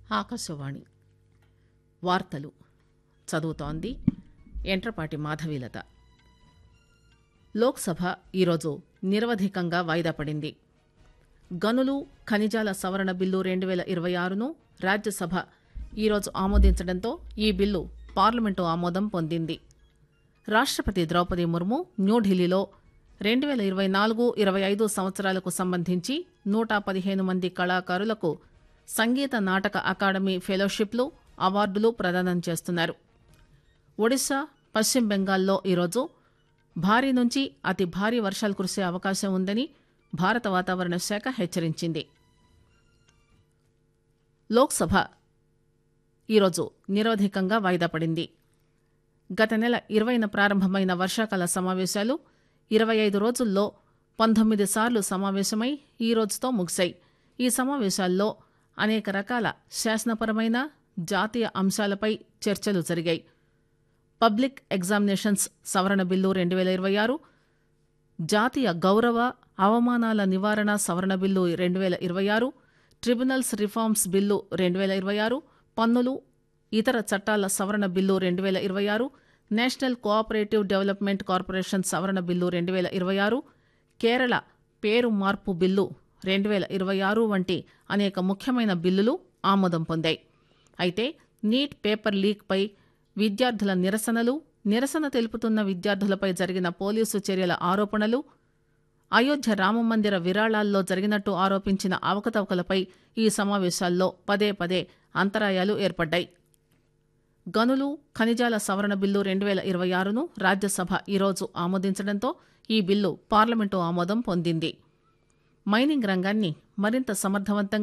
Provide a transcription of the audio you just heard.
ఆకాశవాణి వార్తలు చదువుతోంది ఎంట్రపాటి మాధవీలత లోక్సభ ఈరోజు నిరవధికంగా వాయిదా పడింది గనులు ఖనిజాల సవరణ బిల్లు రెండు పేల ఇరవై ఆరును రాజ్యసభ ఈరోజు ఆమోదించడంతో ఈ బిల్లు పార్లమెంటు ఆమోదం పొందింది రాష్టపతి ద్రౌపది ముర్ము న్యూఢిల్లీలో రెండు పేల ఇరవై నాలుగు ఇరవై ఐదు సంవత్సరాలకు సంబంధించి నూట పదిహేను మంది కళాకారులకు సంగీత నాటక అకాడమీ ఫెలోషిప్లు అవార్డులు ప్రదానం చేస్తున్నారు ఒడిశా పశ్చిమ బెంగాల్లో ఈరోజు భారీ నుంచి అతి భారీ వర్షాలు కురిసే అవకాశం ఉందని భారత వాతావరణ శాఖ హెచ్చరించింది లోక్సభ ఈరోజు నిరవధికంగా వాయిదా పడింది గత నెల ఇరవైన ప్రారంభమైన వర్షాకాల సమావేశాలు ఇరవై ఐదు రోజుల్లో పంతొమ్మిది సార్లు సమావేశమై ఈ రోజుతో ముగిశాయి ఈ సమావేశాల్లో అనేక రకాల శాసనపరమైన జాతీయ అంశాలపై చర్చలు జరిగాయి పబ్లిక్ ఎగ్జామినేషన్స్ సవరణ బిల్లు రెండు పేల ఇరవై ఆరు జాతీయ గౌరవ అవమానాల నివారణ సవరణ బిల్లు రెండు పేల ఇరవై ఆరు ట్రిబ్యునల్స్ రిఫార్మ్స్ బిల్లు రెండు పేల ఇరవై ఆరు పన్నులు ఇతర చట్టాల సవరణ బిల్లు రెండు పేల ఇరవై ఆరు నేషనల్ కోఆపరేటివ్ డెవలప్మెంట్ కార్పొరేషన్ సవరణ బిల్లు రెండు పేల ఇరవై ఆరు కేరళ పేరు మార్పు బిల్లు రెండు పేల ఇరవై ఆరు వంటి అనేక ముఖ్యమైన బిల్లులు ఆమోదం పొందాయి అయితే నీట్ పేపర్ లీక్పై విద్యార్థుల నిరసనలు నిరసన తెలుపుతున్న విద్యార్థులపై జరిగిన పోలీసు చర్యల ఆరోపణలు అయోధ్య రామమందిర విరాళాల్లో జరిగినట్టు ఆరోపించిన అవకతవకలపై ఈ సమావేశాల్లో పదే పదే అంతరాయాలు ఏర్పడ్డాయి గనులు ఖనిజాల సవరణ బిల్లు రెండు పేల ఇరవై ఆరును రాజ్యసభ ఈరోజు ఆమోదించడంతో ఈ బిల్లు పార్లమెంటు ఆమోదం పొందింది మైనింగ్ రంగాన్ని మరింత సమర్థవంతంగా